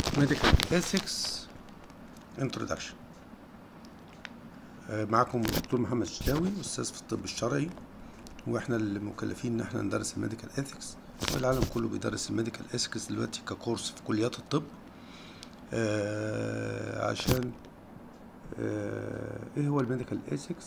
Medical Ethics Introduction آه، معكم الدكتور محمد شتاوي أستاذ في الطب الشرعي وإحنا اللي مكلفين إن إحنا ندرس الميديكال إثكس والعالم كله بيدرس الميديكال إثكس دلوقتي ككورس في كليات الطب آه عشان آه إيه هو الميديكال إثكس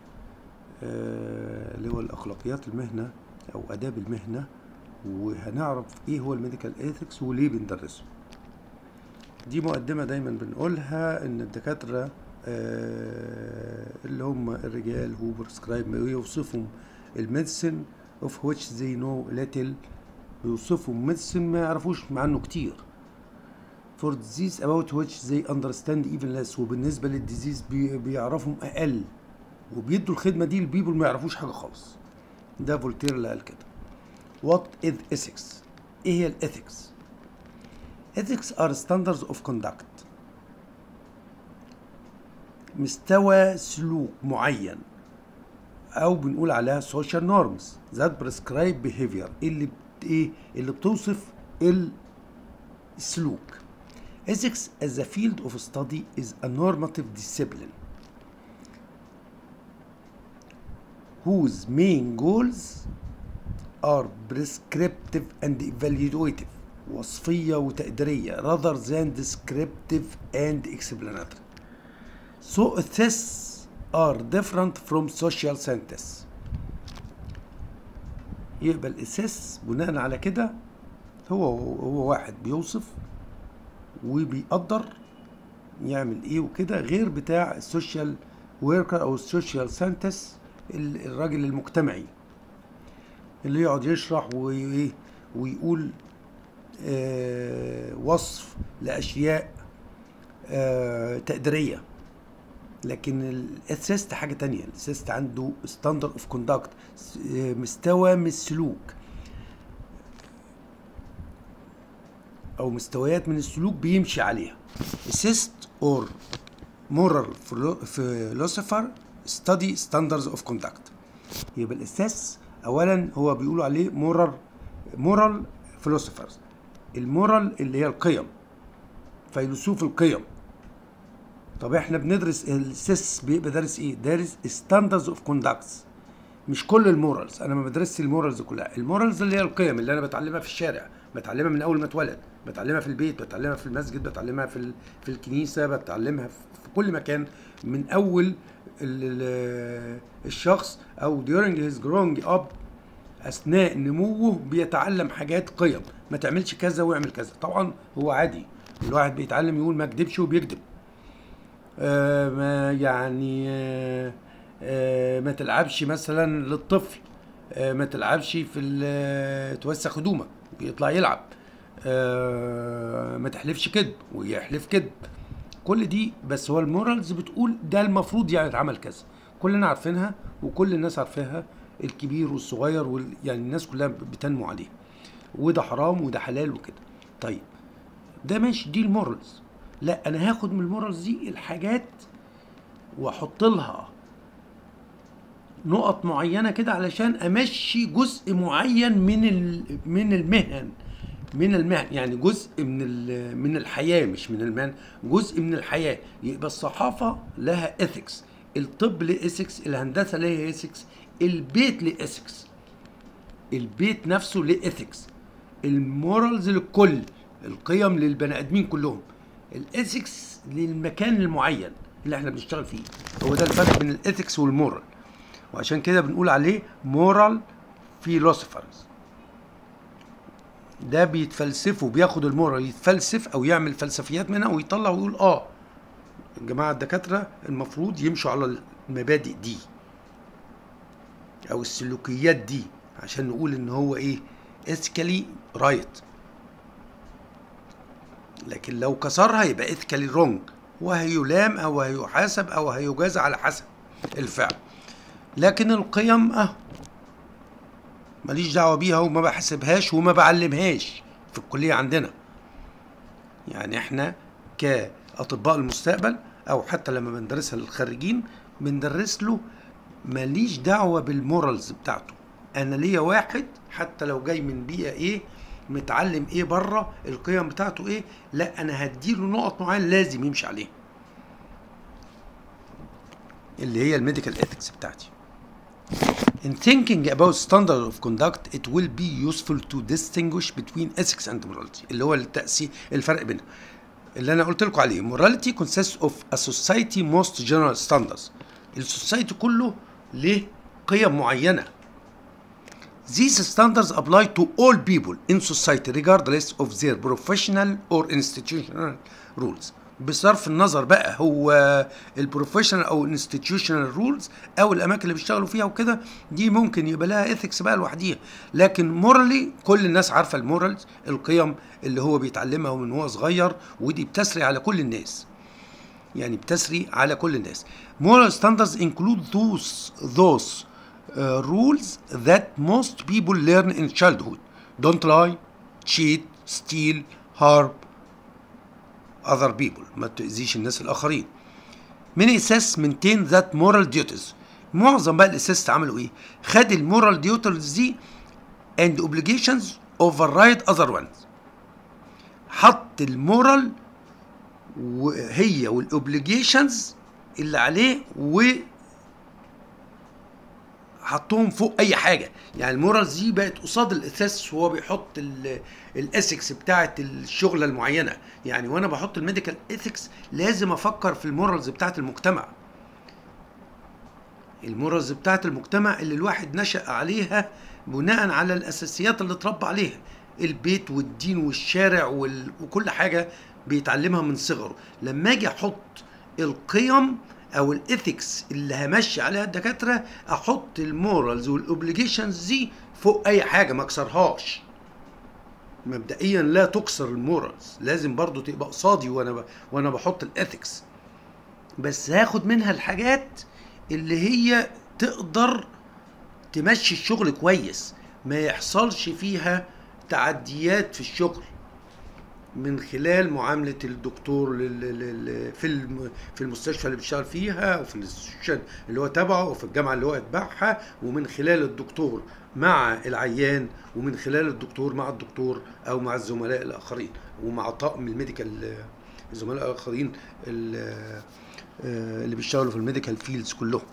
آه اللي هو الأخلاقيات المهنة أو آداب المهنة وهنعرف إيه هو الميديكال إثكس وليه بندرسه دي مقدمة دايما بنقولها ان الدكاترة آه اللي هم الرجال هو برسكرايب يوصفهم الميديسن اوف which they know little بيوصفوا ميديسن ما يعرفوش عنه كتير for disease about which they understand even less وبالنسبة للديزيز بي بيعرفهم أقل وبيدوا الخدمة دي لبيبول ما يعرفوش حاجة خالص ده فولتير اللي قال كده what is ethics ايه هي الاثكس ethics are standards of conduct مستوى سلوك معين او بنقول عليها social norms that prescribe behavior اللي بت- ايه اللي بتوصف السلوك ethics as a field of study is a normative discipline whose main goals are prescriptive and evaluative وصفية وتقديرية rather than descriptive and explanatory. So these are different from social scientists. يبقى الاساس بناء على كده هو هو واحد بيوصف وبيقدر يعمل ايه وكده غير بتاع السوشيال وركر او السوشيال ساينتست الراجل المجتمعي اللي يقعد يشرح وإيه ويقول آه، وصف لاشياء آه، تقديريه لكن الاسيست حاجه تانية الاسيست عنده ستاندرد اوف كوندكت مستوى من السلوك او مستويات من السلوك بيمشي عليها اسيست اور moral philosopher study standards of conduct يبقى الاساس اولا هو بيقولوا عليه moral moral philosophers المورال اللي هي القيم فيلسوف القيم طب احنا بندرس السيس بيبقى دارس ايه دارس ستاندرز اوف كوندكتس مش كل المورالز انا ما بدرسش المورالز كلها المورالز اللي هي القيم اللي انا بتعلمها في الشارع بتعلمها من اول ما اتولد بتعلمها في البيت بتعلمها في المسجد بتعلمها في ال- في الكنيسه بتعلمها في في كل مكان من اول ال- ال- الشخص او during his growing up اثناء نموه بيتعلم حاجات قيم ما تعملش كذا واعمل كذا طبعا هو عادي الواحد بيتعلم يقول ما اكذبش وبيكذب آه ما يعني آه آه ما تلعبش مثلا للطفل آه ما تلعبش في ال- توسخ هدومك بيطلع يلعب آه ما تحلفش كذب ويحلف كذب كل دي بس هو المورالز بتقول ده المفروض يعني يتعمل كذا كلنا عارفينها وكل الناس عارفاها الكبير والصغير وال... يعني الناس كلها بتنمو عليها وده حرام وده حلال وكده طيب ده ماشي دي المورالز لا انا هاخد من المورالز دي الحاجات واحط لها نقط معينه كده علشان امشي جزء معين من ال... من المهن من المهن يعني جزء من ال- من الحياه مش من المهن جزء من الحياه يبقى الصحافه لها اثكس الطب له اثكس الهندسه لها اثكس البيت له اثكس البيت نفسه له اثكس المورالز للكل القيم للبني ادمين كلهم الاثكس للمكان المعين اللي احنا بنشتغل فيه هو ده الفرق بين الاثكس والمورال وعشان كده بنقول عليه مورال فيلوسفرز ده بيتفلسفوا بياخد المورال يتفلسف او يعمل فلسفيات منها ويطلع ويقول اه الجماعه الدكاتره المفروض يمشوا على المبادئ دي او السلوكيات دي عشان نقول ان هو ايه ethically رايت لكن لو كسرها يبقى ethically wrong وهيلام او هيحاسب او هيجازى على حسب الفعل لكن القيم اه ماليش دعوه بيها وما بحسبهاش وما بعلمهاش في الكليه عندنا يعني احنا كاطباء المستقبل او حتى لما بندرسها للخريجين بندرس له ماليش دعوه بالمورالز بتاعته انا ليا واحد حتى لو جاي من بيئه ايه متعلم ايه بره القيم بتاعته ايه لا انا هديله نقط معينه لازم يمشي عليها اللي هي الميديكال ايثكس بتاعتي In thinking about standard of conduct, it will be useful to distinguish between ethics and morality اللي هو التأثير الفرق بينهم. اللي أنا قلت لكم عليه morality consists of a society most general standards. السوسايتي كله له قيم معينة. These standards apply to all people in society regardless of their professional or institutional rules. بصرف النظر بقى هو البروفيشنال او الانستتيوشنال رولز او الاماكن اللي بيشتغلوا فيها وكده دي ممكن يبقى لها ايثكس بقى لوحديها لكن مورالي كل الناس عارفه المورالز القيم اللي هو بيتعلمها من هو صغير ودي بتسري على كل الناس يعني بتسري على كل الناس moral standards include those those uh, rules that most people learn in childhood don't lie cheat steal harm other people ما تأذيش الناس الآخرين many assess maintain that moral duties معظم بقى الاسيست عملوا ايه خد المورال duties دي and obligations override other ones حط المورال وهي والاوبليجيشنز اللي عليه و حطهم فوق اي حاجه يعني المورالز دي بقت قصاد الاساس وهو بيحط الاسكس بتاعه الشغله المعينه يعني وانا بحط الميديكال ايثكس لازم افكر في المورالز بتاعه المجتمع المورالز بتاعه المجتمع اللي الواحد نشأ عليها بناء على الاساسيات اللي اتربى عليها البيت والدين والشارع وال... وكل حاجه بيتعلمها من صغره لما اجي احط القيم او الايثكس اللي همشي عليها الدكاتره احط المورالز والاوبليجيشنز دي فوق اي حاجه ما اكسرهاش مبدئيا لا تكسر المورالز لازم برضو تبقى قصادي وانا ب... وانا بحط الايثكس بس هاخد منها الحاجات اللي هي تقدر تمشي الشغل كويس ما يحصلش فيها تعديات في الشغل من خلال معامله الدكتور في في المستشفى اللي بيشتغل فيها وفي الانستتيوشن اللي هو تبعه وفي الجامعه اللي هو يتبعها ومن خلال الدكتور مع العيان ومن خلال الدكتور مع الدكتور او مع الزملاء الاخرين ومع طاقم الميديكال الزملاء الاخرين اللي بيشتغلوا في الميديكال فيلدز كلهم.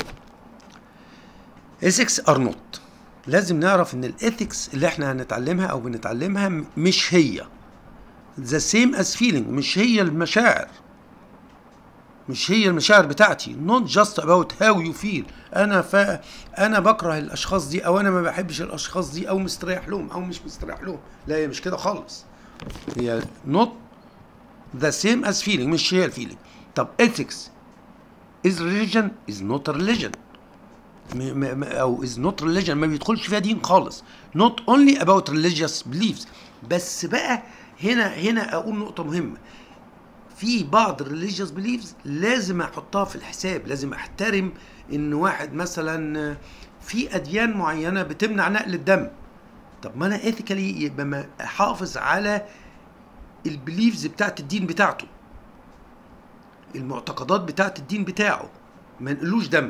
ethics ار نوت لازم نعرف ان الايثكس اللي احنا هنتعلمها او بنتعلمها مش هي the same as feeling مش هي المشاعر مش هي المشاعر بتاعتي not just about how you feel انا ف... انا بكره الاشخاص دي او انا ما بحبش الاشخاص دي او مستريح لهم او مش مستريح لهم لا هي مش كده خالص هي not the same as feeling مش هي الفيلينج طب ethics is religion is not a religion م... م... او is not religion ما بيدخلش فيها دين خالص not only about religious beliefs بس بقى هنا هنا اقول نقطه مهمه في بعض الريليجيوس بليفز لازم احطها في الحساب لازم احترم ان واحد مثلا في اديان معينه بتمنع نقل الدم طب ما انا ايثيكالي يبقى ما احافظ على البليفز بتاعت الدين بتاعته المعتقدات بتاعت الدين بتاعه ما نقلوش دم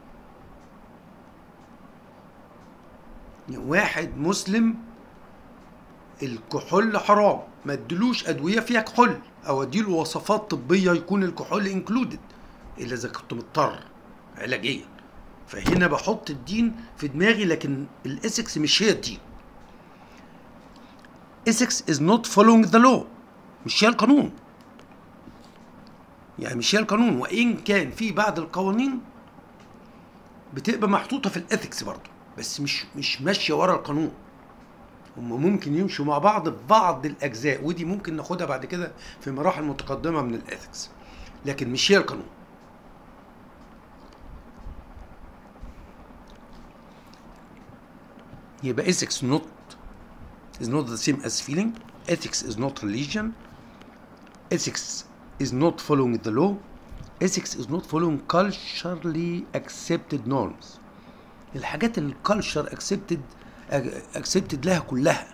واحد مسلم الكحول حرام ما ادلوش ادويه فيها كحول او اديله وصفات طبيه يكون الكحول انكلودد الا اذا كنت مضطر علاجيا فهنا بحط الدين في دماغي لكن الاسكس مش هي الدين ethics is not following the law مش هي القانون يعني مش هي القانون وان كان في بعض القوانين بتبقى محطوطه في الاثكس برضه بس مش مش ماشيه ورا القانون هم ممكن يمشوا مع بعض في بعض الاجزاء ودي ممكن ناخدها بعد كده في مراحل متقدمه من الاثكس لكن مش هي القانون يبقى ethics not is not the same as feeling ethics is not religion ethics is not following the law ethics is not following culturally accepted norms الحاجات اللي الكالتشر accepted accepted لها كلها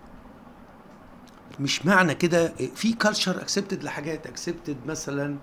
مش معنى كده في كالتشر accepted لحاجات accepted مثلا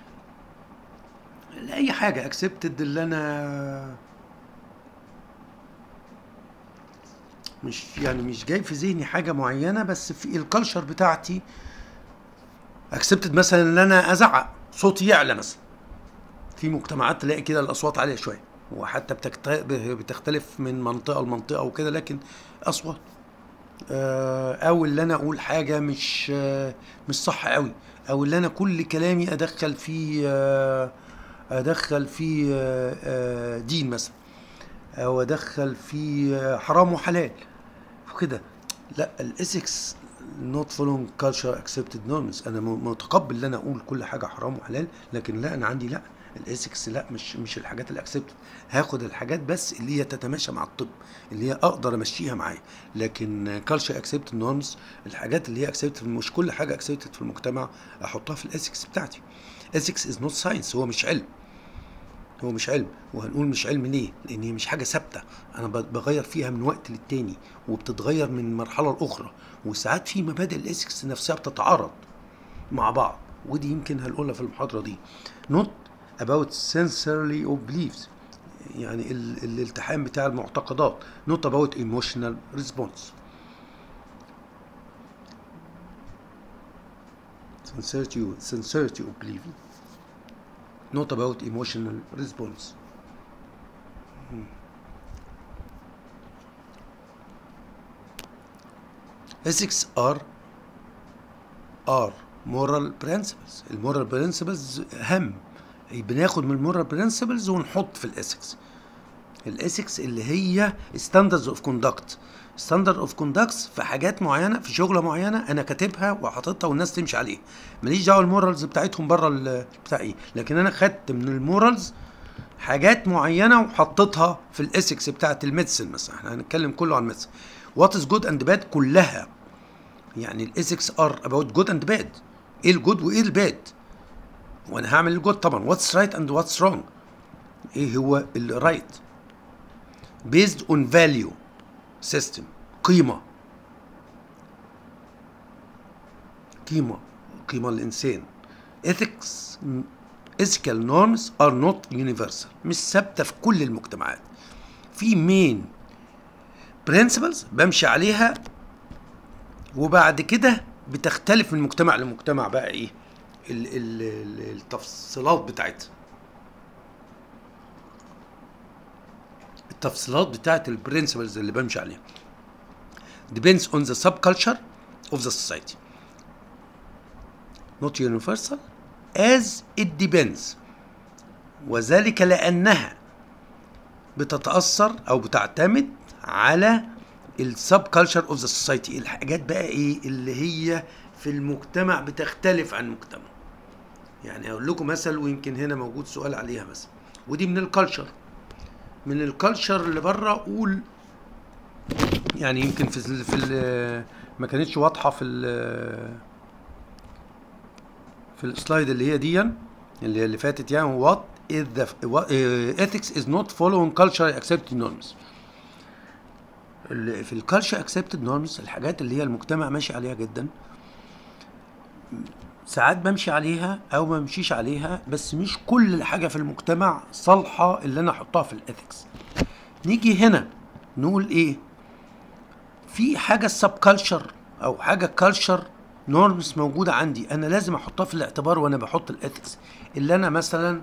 لاي حاجه accepted اللي انا مش يعني مش جاي في ذهني حاجه معينه بس في الكالتشر بتاعتي اكسبتد مثلا ان انا ازعق صوتي يعلى مثلا في مجتمعات تلاقي كده الاصوات عاليه شويه وحتى بتكت- بتختلف من منطقه لمنطقه وكده لكن اصوات آه، او اللي انا اقول حاجه مش آه، مش صح قوي او اللي انا كل كلامي ادخل فيه آه، ادخل فيه آه، آه، دين مثلا او ادخل فيه آه، حرام وحلال وكده لا الاسكس not following culture accepted norms انا م- متقبل ان انا اقول كل حاجه حرام وحلال لكن لا انا عندي لا الاسكس لا مش مش الحاجات الاكسبتد هاخد الحاجات بس اللي هي تتماشى مع الطب اللي هي اقدر امشيها معايا لكن culture accepted norms الحاجات اللي هي accepted مش كل حاجه accepted في المجتمع احطها في الاسكس بتاعتي ethics is not science هو مش علم هو مش علم وهنقول مش علم ليه لان هي مش حاجه ثابته انا ب- بغير فيها من وقت للتاني وبتتغير من مرحله لاخرى وساعات في مبادئ الاسكس نفسها بتتعارض مع بعض ودي يمكن هنقولها في المحاضره دي not about sincerely of beliefs يعني ال- الالتحام بتاع المعتقدات not about emotional response sincerity sincerity of belief not about emotional response ethics are are moral principles المورال برنسبلز هم بناخد من المورال برنسبلز ونحط في الاسكس الاسكس اللي هي ستاندردز اوف كوندكت ستاندرد اوف كوندكتس في حاجات معينه في شغله معينه انا كاتبها وحاططها والناس تمشي عليها ماليش دعوه المورالز بتاعتهم بره ال- بتاع ايه لكن انا خدت من المورالز حاجات معينه وحطيتها في الاسكس بتاعت الميدسن مثلا احنا هنتكلم كله عن الميدسن وات از جود اند باد كلها يعني الاسكس ار اباوت جود اند باد ايه الجود وايه الباد وانا هعمل الجود طبعا واتس رايت اند واتس رونج ايه هو الرايت based on value system قيمة قيمة قيمة الإنسان ethics ethical norms are not universal مش ثابتة في كل المجتمعات في main principles بمشي عليها وبعد كده بتختلف من مجتمع لمجتمع بقى ايه ال ال ال التفصيلات بتاعتها التفصيلات بتاعت البرنسبلز اللي بمشي عليها depends on the subculture of the society not universal as it depends وذلك لأنها بتتأثر أو بتعتمد على السب كلتشر اوف ذا سوسايتي الحاجات بقى ايه اللي هي في المجتمع بتختلف عن المجتمع يعني اقول لكم مثل ويمكن هنا موجود سؤال عليها مثلا ودي من الكالتشر من الكالتشر اللي بره اقول يعني يمكن في ال في ال ما كانتش واضحه في ال في السلايد اللي هي دي اللي هي اللي فاتت يعني what is the what, uh, ethics is not following culturally accepted norms اللي في الكالتشر اكسبتد نورمز الحاجات اللي هي المجتمع ماشي عليها جدا ساعات بمشي عليها او ما بمشيش عليها بس مش كل حاجه في المجتمع صالحه اللي انا احطها في الاثكس نيجي هنا نقول ايه في حاجه سب كلتشر او حاجه كلتشر نورمز موجوده عندي انا لازم احطها في الاعتبار وانا بحط الاثكس اللي انا مثلا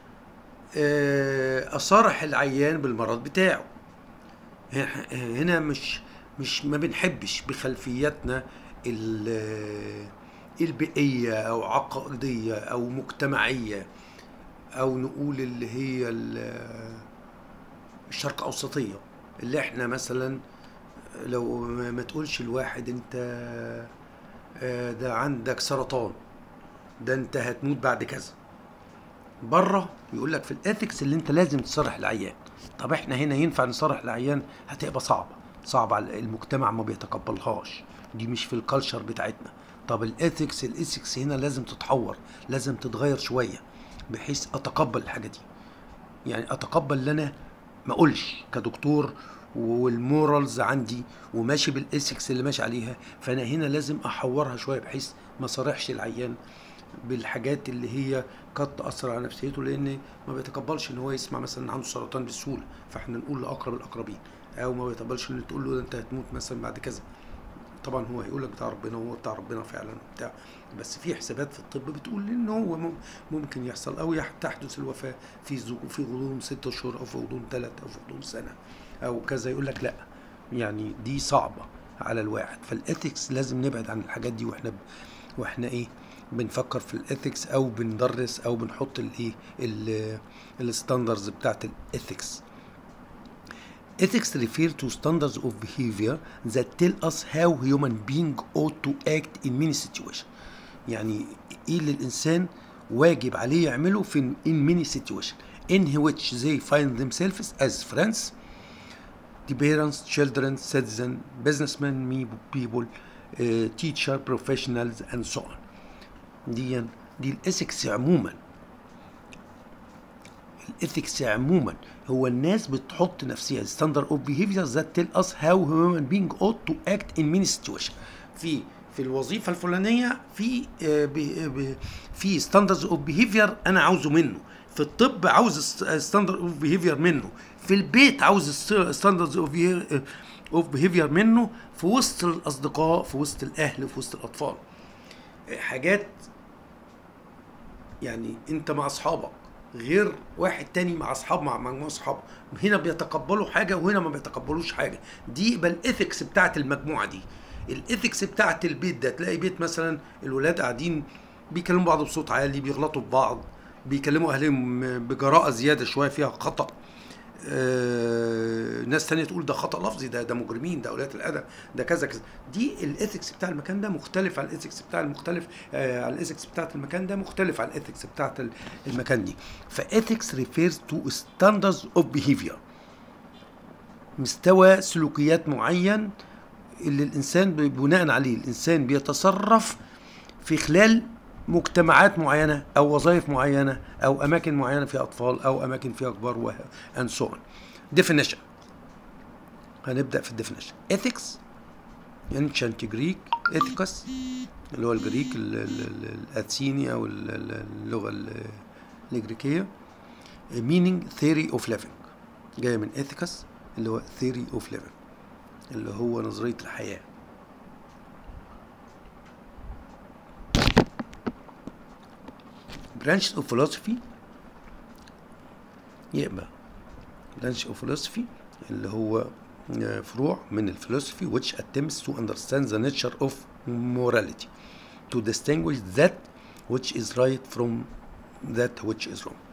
آه، اصارح العيان بالمرض بتاعه هنا مش مش ما بنحبش بخلفياتنا ال- البيئية أو عقائدية أو مجتمعية أو نقول اللي هي ال- الشرق أوسطية اللي احنا مثلا لو ما ما تقولش الواحد انت آه، ده عندك سرطان ده انت هتموت بعد كذا بره يقول لك في الاثكس اللي انت لازم تصرح العيان طب احنا هنا ينفع نصرح العيان هتبقى صعبه صعبه على المجتمع ما بيتقبلهاش دي مش في الكالتشر بتاعتنا طب الاثكس الاثكس هنا لازم تتحور لازم تتغير شويه بحيث اتقبل الحاجه دي يعني اتقبل ان انا ما اقولش كدكتور والمورالز عندي وماشي بالاثكس اللي ماشي عليها فانا هنا لازم احورها شويه بحيث ما صارحش العيان بالحاجات اللي هي قد تاثر على نفسيته لان ما بيتقبلش ان هو يسمع مثلا إن عنده سرطان بسهوله فاحنا نقول لاقرب الاقربين او ما بيتقبلش ان تقول له ده انت هتموت مثلا بعد كذا طبعا هو هيقول لك بتاع ربنا وهو بتاع ربنا فعلا وبتاع بس في حسابات في الطب بتقول ان هو مم- ممكن يحصل او يح- تحدث الوفاه في زو- في غضون ست شهور او في غضون ثلاث او في غضون سنه او كذا يقول لك لا يعني دي صعبه على الواحد فالاثكس لازم نبعد عن الحاجات دي واحنا ب... واحنا ايه بنفكر في الاثكس او بندرس او بنحط الايه الستاندرز بتاعت الاثكس Ethics refer to standards of behavior that tell us how human being ought to act in many situations. يعني ايه اللي الانسان واجب عليه يعمله في in many situations in which they find themselves as friends, the parents, children, citizen, businessmen, me, people, uh, teacher, professionals and so on. دي دي الاثكس عموما الاثكس عموما هو الناس بتحط نفسها ستاندرد اوف behavior that tell us how human being ought to act in many situations في في الوظيفه الفلانيه في آه، ب- ب- في ستاندردز اوف behavior انا عاوزه منه في الطب عاوز ستاندرد اوف behavior منه في البيت عاوز ستاندردز اوف اوف behavior منه في وسط الاصدقاء في وسط الاهل في وسط الاطفال حاجات يعني انت مع اصحابك غير واحد تاني مع اصحاب مع مجموعه اصحاب هنا بيتقبلوا حاجه وهنا ما بيتقبلوش حاجه دي يبقى الاثكس بتاعت المجموعه دي الاثكس بتاعت البيت ده تلاقي بيت مثلا الولاد قاعدين بيكلموا بعض بصوت عالي بيغلطوا في بعض بيكلموا اهلهم بجراءه زياده شويه فيها خطا آه، ناس تانية تقول ده خطأ لفظي ده ده مجرمين ده أولاد الأدب ده كذا كذا دي الإيثكس بتاع المكان ده مختلف عن الإيثكس بتاع المختلف آه عن الإيثكس بتاعت المكان ده مختلف عن الإيثكس بتاعت ال- المكان دي فإيثكس refers to standards of behavior مستوى سلوكيات معين اللي الإنسان ب- بناء عليه الإنسان بيتصرف في خلال مجتمعات معينة أو وظائف معينة أو أماكن معينة فيها أطفال أو أماكن فيها كبار و and so on. Definition هنبدأ في الديفينيشن ethics ancient Greek ethicus اللي هو الجريك ال- ال- ال- الأثيني أو ال- ال- اللغة ال- الإجريكية meaning theory of living جاية من ethicus اللي هو theory of living اللي هو نظرية الحياة branch of philosophy يبقى branch of philosophy اللي هو آه، فروع من الفلسفي which attempts to understand the nature of morality to distinguish that which is right from that which is wrong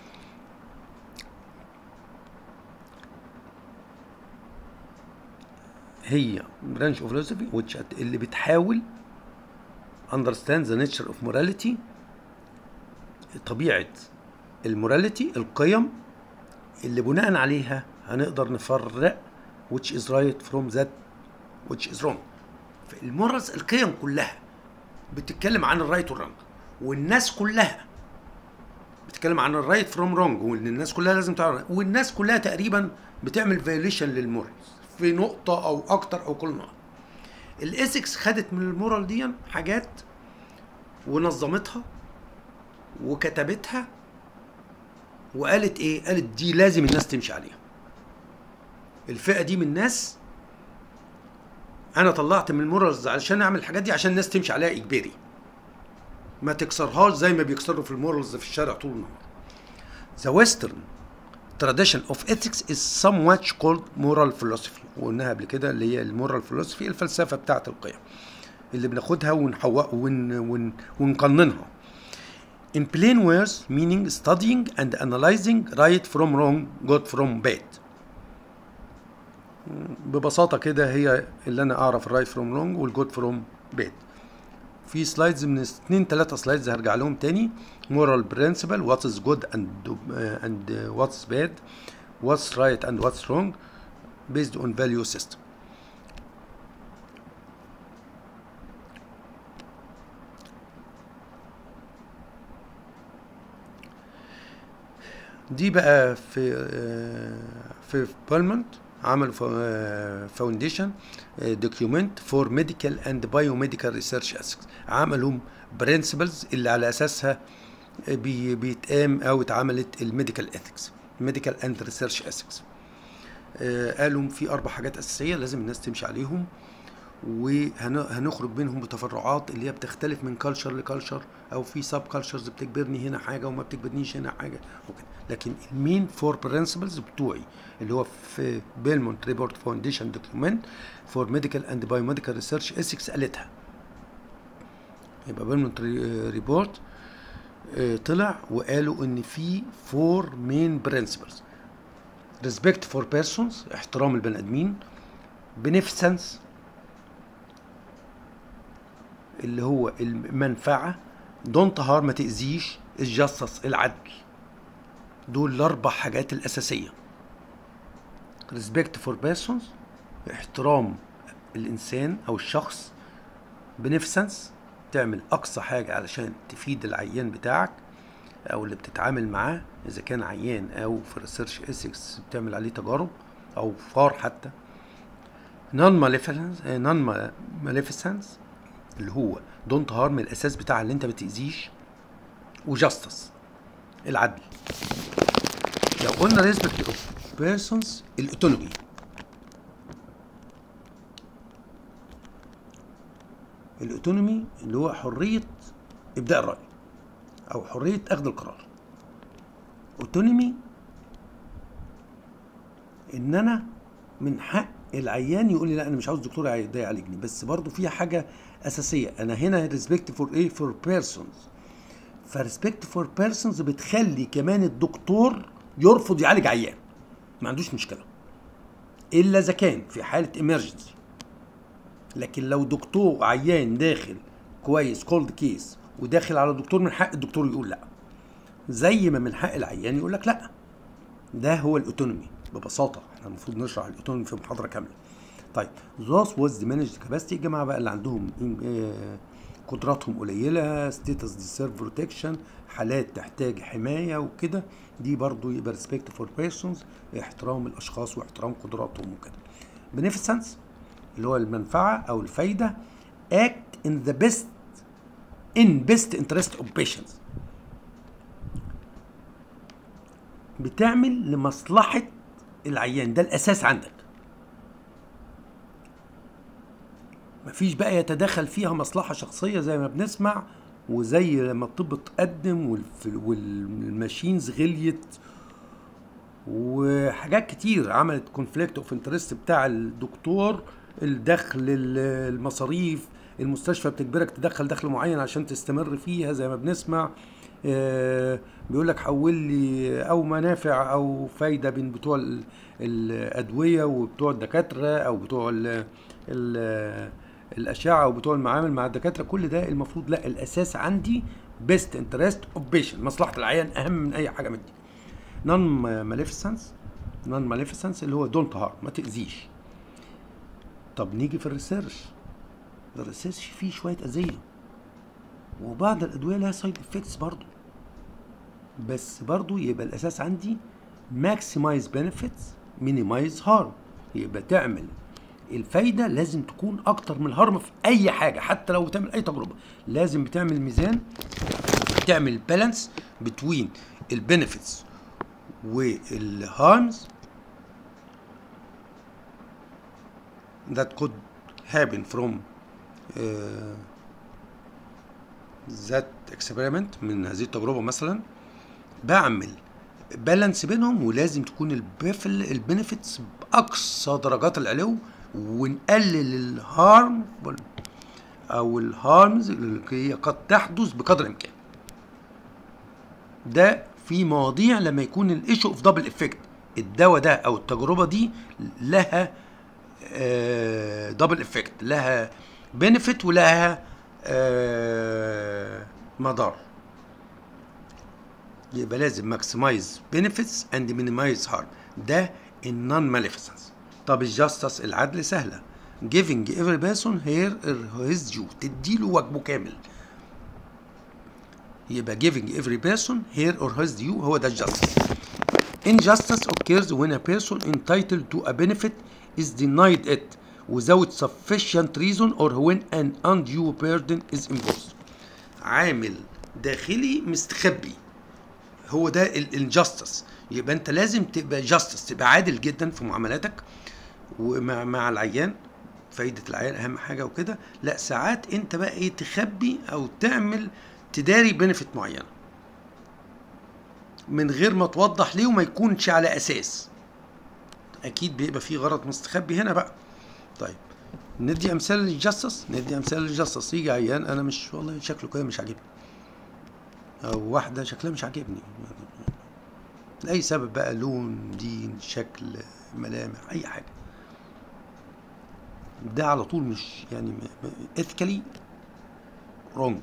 هي branch of philosophy which at- اللي بتحاول understand the nature of morality طبيعة الموراليتي القيم اللي بناء عليها هنقدر نفرق which is right from that which is wrong المورالز القيم كلها بتتكلم عن الرايت والرونج والناس كلها بتتكلم عن الرايت فروم رونج وان الناس كلها لازم تعرف والناس كلها تقريبا بتعمل فيوليشن للمورالز في نقطة أو أكتر أو كل نقطة الإيثكس خدت من المورال دي حاجات ونظمتها وكتبتها وقالت ايه قالت دي لازم الناس تمشي عليها الفئه دي من الناس انا طلعت من المورالز علشان اعمل الحاجات دي عشان الناس تمشي عليها اجباري ما تكسرهاش زي ما بيكسروا في المورالز في الشارع طول النهار The Western tradition of ethics is somewhat called moral philosophy وقلناها قبل كده اللي هي المورال philosophy الفلسفه بتاعت القيم اللي بناخدها ونحوق ون ون ونقننها In plain words, meaning studying and analyzing right from wrong, good from bad. ببساطة كده هي اللي أنا أعرف الرايت فروم رونج والجود فروم باد. في سلايدز من اتنين تلاتة سلايدز هرجع لهم تاني moral principle what is good and uh, and uh, what's bad what's right and what's wrong based on value system دي بقى في آه، في بالمونت عملوا فاونديشن دوكيومنت فور ميديكال اند بايوميديكال ريسيرش اسكس عملوا برنسبلز اللي على اساسها بي- بيتقام او اتعملت الميديكال اثكس ميديكال اند ريسيرش اسكس آه قالوا في اربع حاجات اساسيه لازم الناس تمشي عليهم وهنخرج منهم بتفرعات اللي هي بتختلف من كلتشر لكلتشر او في سب كلتشرز بتجبرني هنا حاجه وما بتجبرنيش هنا حاجه وكده لكن المين فور برنسبلز بتوعي اللي هو في بيلمونت ريبورت فاونديشن دوكيومنت فور ميديكال اند بايوميديكال ريسيرش اسكس قالتها يبقى بيلمونت ريبورت طلع وقالوا ان في فور مين برنسبلز ريسبكت فور بيرسونز احترام البني ادمين بنفسنس اللي هو المنفعه دونت هار ما تاذيش الجصص العدل دول الاربع حاجات الاساسيه ريسبكت فور بيرسونز احترام الانسان او الشخص بنفسنس تعمل اقصى حاجه علشان تفيد العيان بتاعك او اللي بتتعامل معاه اذا كان عيان او في ريسيرش اسكس بتعمل عليه تجارب او فار حتى نون ماليفيسنس نون ماليفيسنس اللي هو دونت هارم الاساس بتاع اللي انت ما تاذيش وجاستس العدل لو قلنا ريسبكت اوف بيرسونز الاوتونومي الاوتونومي اللي هو حريه ابداء الراي او حريه اخذ القرار اوتونومي ان انا من حق العيان يقول لي لا انا مش عاوز دكتور ده يعالجني بس برضه فيها حاجه اساسيه انا هنا ريسبكت فور ايه فور بيرسونز فريسبكت فور بيرسونز بتخلي كمان الدكتور يرفض يعالج عيان ما عندوش مشكله الا اذا كان في حاله امرجنسي لكن لو دكتور عيان داخل كويس كولد كيس وداخل على دكتور من حق الدكتور يقول لا زي ما من حق العيان يقول لك لا ده هو الاوتونومي ببساطه احنا المفروض نشرح الاوتونومي في محاضره كامله طيب ذوس واز دي مانجد كاباسيتي الجماعه بقى اللي عندهم قدراتهم قليله ستيتس ديسيرف بروتكشن حالات تحتاج حمايه وكده دي برضو يبقى ريسبكت فور بيرسونز احترام الاشخاص واحترام قدراتهم وكده بنفسنس اللي هو المنفعه او الفايده act in the best in best interest of patients بتعمل لمصلحه العيان ده الاساس عندك مفيش بقى يتدخل فيها مصلحة شخصية زي ما بنسمع وزي لما الطب اتقدم والماشينز غليت وحاجات كتير عملت كونفليكت اوف انترست بتاع الدكتور الدخل المصاريف المستشفى بتجبرك تدخل دخل معين عشان تستمر فيها زي ما بنسمع بيقول لك حول لي او منافع او فايده بين بتوع الادويه وبتوع الدكاتره او بتوع ال ال الاشعه وبتوع المعامل مع الدكاتره كل ده المفروض لا الاساس عندي بيست انترست اوف بيشن مصلحه العيان اهم من اي حاجه من دي نون ماليفيسنس نون ماليفيسنس اللي هو دونت هارم ما تاذيش طب نيجي في الريسيرش الريسيرش فيه شويه اذيه وبعض الادويه لها سايد افكتس برضو بس برضو يبقى الاساس عندي ماكسمايز بنفيتس مينيمايز هارم يبقى تعمل الفايده لازم تكون اكتر من الهرم في اي حاجه حتى لو بتعمل اي تجربه لازم بتعمل ميزان تعمل بالانس بتوين البنفيتس والهارمز that could happen from uh, that experiment من هذه التجربه مثلا بعمل بالانس بينهم ولازم تكون البيفل البنفيتس باقصى درجات العلو ونقلل الهارم او الهارمز اللي هي قد تحدث بقدر الامكان ده في مواضيع لما يكون الايشو اوف دبل افكت الدواء ده او التجربه دي لها دبل افكت لها بنفيت ولها آه مضار يبقى لازم ماكسمايز بنفيتس اند مينيمايز هارم ده النون ماليفيسنس طب الجاستس العدل سهله giving every person here his due تديله واجبه كامل يبقى giving every person here or his due هو ده الجاستس injustice occurs when a person entitled to a benefit is denied it without sufficient reason or when an undue burden is imposed عامل داخلي مستخبي هو ده الانجاستس يبقى انت لازم تبقى جاستس تبقى عادل جدا في معاملاتك ومع مع العيان فايدة العيان أهم حاجة وكده لا ساعات أنت بقى إيه تخبي أو تعمل تداري بنفيت معينة من غير ما توضح ليه وما يكونش على أساس أكيد بيبقى في غرض مستخبي هنا بقى طيب ندي أمثال للجاستس ندي أمثال للجاستس يجي عيان أنا مش والله شكله كده مش عاجبني أو واحدة شكلها مش عاجبني لأي سبب بقى لون دين شكل ملامح أي حاجة ده على طول مش يعني اثيكالي رونج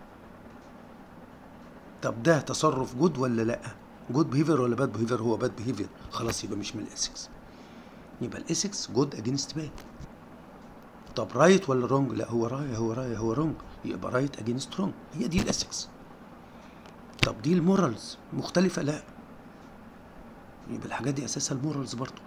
طب ده تصرف جود ولا لا جود بيهيفير ولا باد بيهيفير هو باد بيهيفير خلاص يبقى مش من الاسكس يبقى الاسكس جود اجينست باد طب رايت ولا رونج لا هو راي هو راي هو رونج يبقى رايت اجينست رونج هي دي الاسكس طب دي المورالز مختلفه لا يبقى الحاجات دي اساسها المورالز برضه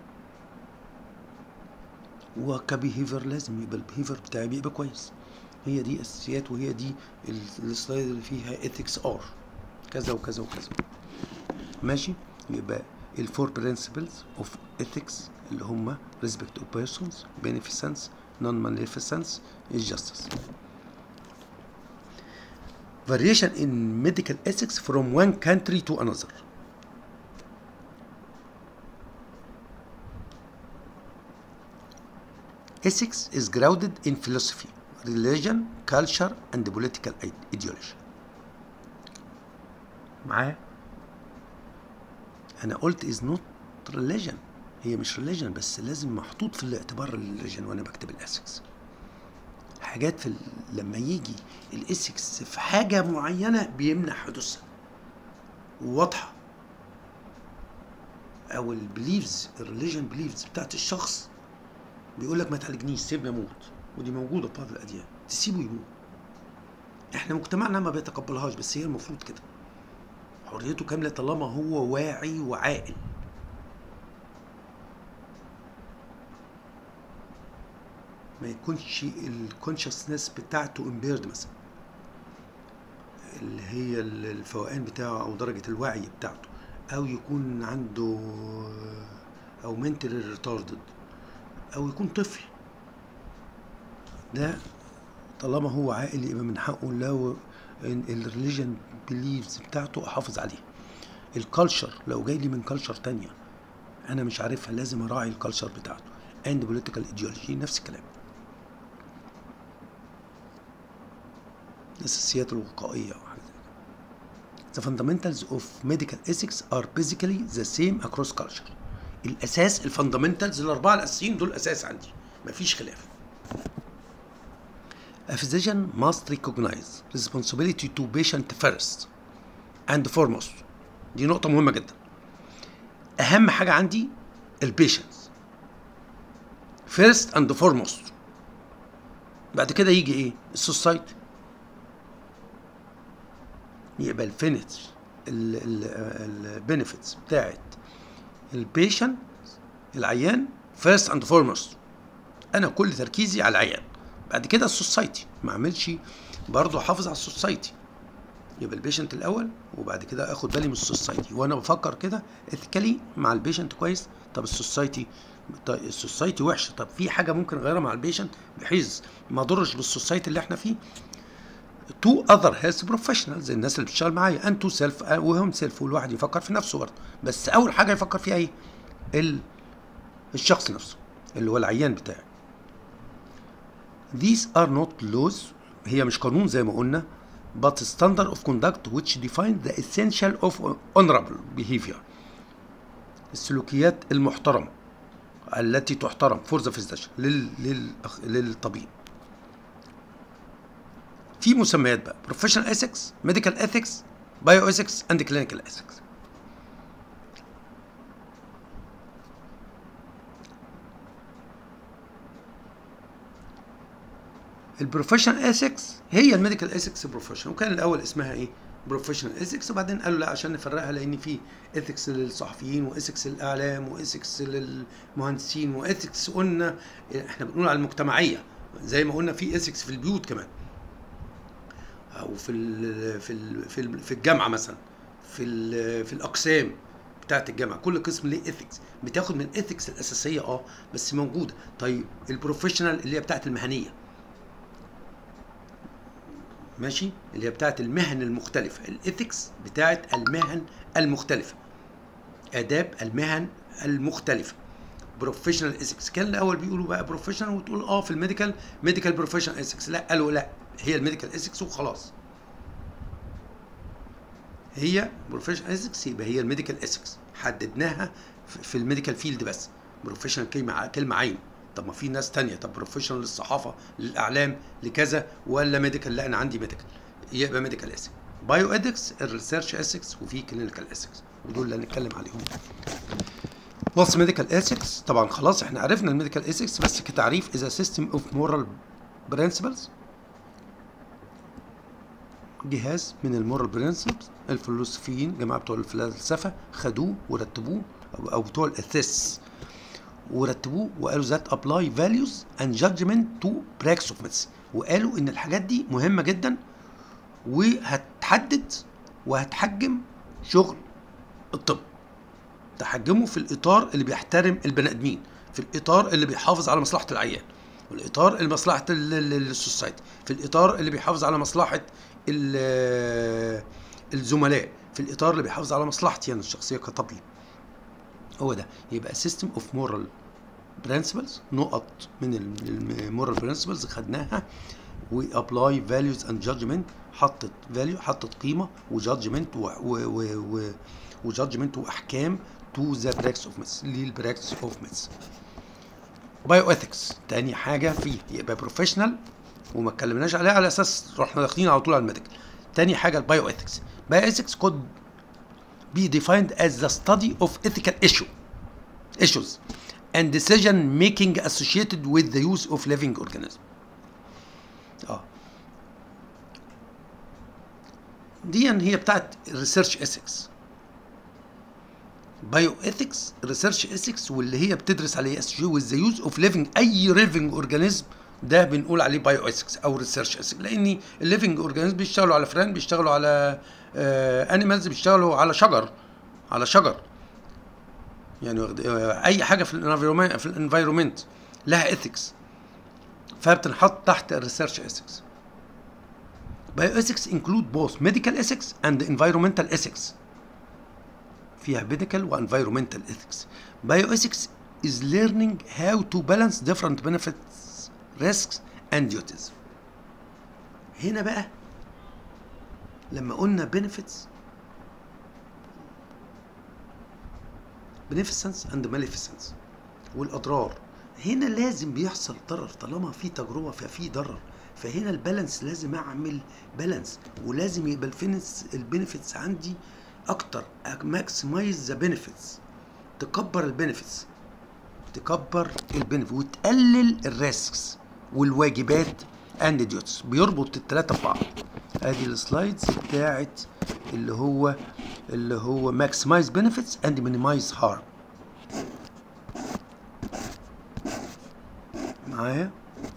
وكبيهيفير لازم يبقى البيهيفير بتاعي بيبقى كويس هي دي اساسيات وهي دي السلايد اللي فيها ethics ار كذا وكذا وكذا ماشي يبقى الفور برنسبلز اوف ethics اللي هم respect of persons beneficence non-maleficence justice variation in medical ethics from one country to another Ethics is grounded in philosophy, religion, culture, and political ideology. معايا؟ أنا قلت is not religion هي مش religion بس لازم محطوط في الاعتبار religion وأنا بكتب الاسكس. حاجات في ال... لما يجي الاسكس في حاجة معينة بيمنع حدوثها. واضحة. أو البليفز الريليجن بليفز بتاعت الشخص بيقول لك ما تعالجنيش سيبني اموت ودي موجوده في بعض الاديان تسيبه يموت احنا مجتمعنا ما بيتقبلهاش بس هي المفروض كده حريته كامله طالما هو واعي وعاقل ما يكونش الكونشسنس بتاعته امبيرد مثلا اللي هي الفوقان بتاعه او درجه الوعي بتاعته او يكون عنده او منتال ريتاردد او يكون طفل ده طالما هو عاقل يبقى من حقه لو الريليجن بليفز بتاعته احافظ عليها الكالتشر لو جاي لي من كالتشر تانية انا مش عارفها لازم اراعي الكالتشر بتاعته اند بوليتيكال ايديولوجي نفس الكلام الاساسيات الوقائيه او حاجه The fundamentals of medical ethics are basically the same across culture. الاساس الفاندامنتالز الاربعه الاساسيين دول اساس عندي مفيش خلاف A physician must recognize responsibility to patient first and foremost دي نقطة مهمة جدا أهم حاجة عندي البيشنت first and foremost بعد كده يجي إيه؟ السوسايتي يبقى الفينتس البنفيتس بتاعت البيشنت العيان فيرست اند فورموست انا كل تركيزي على العيان بعد كده السوسايتي ما اعملش برضه احافظ على السوسايتي يبقى البيشنت الاول وبعد كده اخد بالي من السوسايتي وانا بفكر كده اثيكالي مع البيشنت كويس طب السوسايتي طيب السوسايتي وحشه طب في حاجه ممكن اغيرها مع البيشنت بحيث ما اضرش بالسوسايتي اللي احنا فيه تو اذر هيلث بروفيشنالز الناس اللي بتشتغل معايا ان تو سيلف وهم سيلف والواحد يفكر في نفسه برضه بس اول حاجه يفكر فيها ايه؟ ال... الشخص نفسه اللي هو العيان بتاعي These are not laws هي مش قانون زي ما قلنا but standard of conduct which define the essential of honorable behavior السلوكيات المحترمة التي تحترم for the physician لل... لل... للطبيب في مسميات بقى professional ethics medical ethics bioethics and clinical ethics البروفيشنال ايثكس هي الميديكال ايثكس بروفيشنال وكان الاول اسمها ايه بروفيشنال ايثكس وبعدين قالوا لا عشان نفرقها لان في ايثكس للصحفيين وايثكس للاعلام وايثكس للمهندسين وايثكس قلنا احنا بنقول على المجتمعيه زي ما قلنا في ايثكس في البيوت كمان او في ال في ال في, ال في الجامعه مثلا في ال- في الاقسام بتاعت الجامعه كل قسم ليه ايثكس بتاخد من الايثكس الاساسيه اه بس موجوده طيب البروفيشنال اللي هي بتاعت المهنيه ماشي اللي هي بتاعت المهن المختلفه الايثكس بتاعت المهن المختلفه اداب المهن المختلفه بروفيشنال ايثكس كان الاول بيقولوا بقى بروفيشنال وتقول اه في الميديكال ميديكال بروفيشنال ايثكس لا قالوا لا هي الميديكال ايثكس وخلاص هي بروفيشنال ايثكس يبقى هي الميديكال ايثكس حددناها في- في الميديكال فيلد بس بروفيشنال كلمه كلمه عين طب ما في ناس تانية طب بروفيشنال للصحافه للاعلام لكذا ولا ميديكال لا انا عندي ميديكال يبقى ميديكال ايثكس بايو ايثكس الريسيرش ايثكس وفي كلينيكال ايثكس ودول اللي هنتكلم عليهم واتس ميديكال ايثكس طبعا خلاص احنا عرفنا الميديكال ايثكس بس كتعريف اذا سيستم اوف مورال برنسبلز جهاز من المورال برنسبلز الفلسفيين جماعه بتوع الفلسفه خدوه ورتبوه او أو بتوع الاثيس ورتبوه وقالوا ذات ابلاي فاليوز اند جادجمنت تو براكس اوف ميدس وقالوا ان الحاجات دي مهمه جدا وهتحدد وهتحجم شغل الطب تحجمه في الاطار اللي بيحترم البني ادمين في الاطار اللي بيحافظ على مصلحه العيان والاطار اللي مصلحه ال- ال- السوسايتي في الاطار اللي بيحافظ على مصلحه ال- الزملاء في الاطار اللي بيحافظ على مصلحتي انا الشخصيه كطبيب هو ده يبقى سيستم اوف مورال برنسبلز نقط من المورال برنسبلز خدناها وابلاي فاليوز اند جادجمنت حطت فاليو حطت قيمه وجادجمنت وجادجمنت واحكام تو ذا براكس اوف ميثs للبراكس اوف ميثs بايو اثكس تاني حاجه فيه يبقى بروفيشنال وما اتكلمناش عليها على اساس رحنا داخلين على طول على الميديكال تاني حاجه البايو اثكس بايو اثكس could be defined as the study of ethical issue issues and decision making associated with the use of living organism اه دي هي بتاعت ريسيرش اثكس بايو اثكس ريسيرش اثكس واللي هي بتدرس عليه اس جي with the use of living اي living organism ده بنقول عليه بايو اثكس او ريسيرش اثكس لان الليفنج اورجانيزم بيشتغلوا على فران بيشتغلوا على انيمالز بيشتغلوا على شجر على شجر يعني واخد- آه، اي حاجه في الانفيرومنت في الانفيرومنت لها اثكس فبتنحط تحت الريسيرش اثكس Bioethics include both medical ethics and environmental ethics. فيها medical و environmental ethics. Bioethics is learning how to balance different benefits, risks and duties. هنا بقى لما قلنا benefits beneficence and maleficence والاضرار هنا لازم بيحصل ضرر طالما في تجربه ففي ضرر فهنا البالانس لازم اعمل بالانس ولازم يبقى الفينس البينيفيتس عندي اكتر ماكسمايز ذا بينيفيتس تكبر البينيفيتس تكبر البينيفيت وتقلل الريسكس والواجبات اند ديوتس بيربط الثلاثه ببعض ادي السلايدز بتاعت اللي هو اللي هو ماكسمايز بينيفيتس اند مينيمايز هارم معايا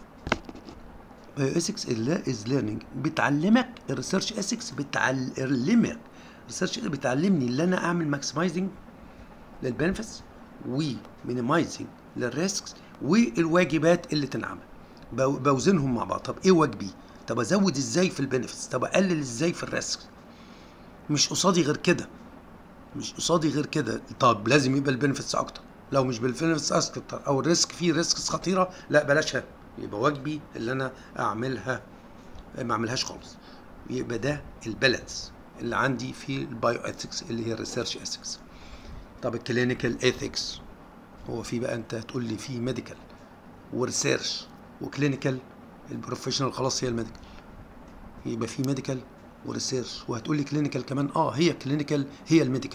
ايثكس از ليرنينج بتعلمك الريسيرش ايثكس بتعلمك الريسيرش بتعلمني ان انا اعمل ماكسمايزنج للبنفيتس ومينيمايزنج للريسكس والواجبات اللي تنعمل بو- بوزنهم مع بعض طب ايه واجبي طب ازود ازاي في البنفيتس طب اقلل ازاي في الريسكس مش قصادي غير كده مش قصادي غير كده طب لازم يبقى البنفيتس اكتر لو مش بالبنفيتس اكتر او الريسك فيه ريسكس خطيره لا بلاشها يبقى واجبي اللي انا اعملها ما اعملهاش خالص يبقى ده البالانس اللي عندي في البايو اثكس اللي هي الريسيرش اثكس طب الكلينيكال اثكس هو في بقى انت هتقول لي في ميديكال وريسيرش وكلينيكال البروفيشنال خلاص هي الميديكال يبقى في ميديكال وريسيرش وهتقول لي كلينيكال كمان اه هي كلينيكال هي الميديكال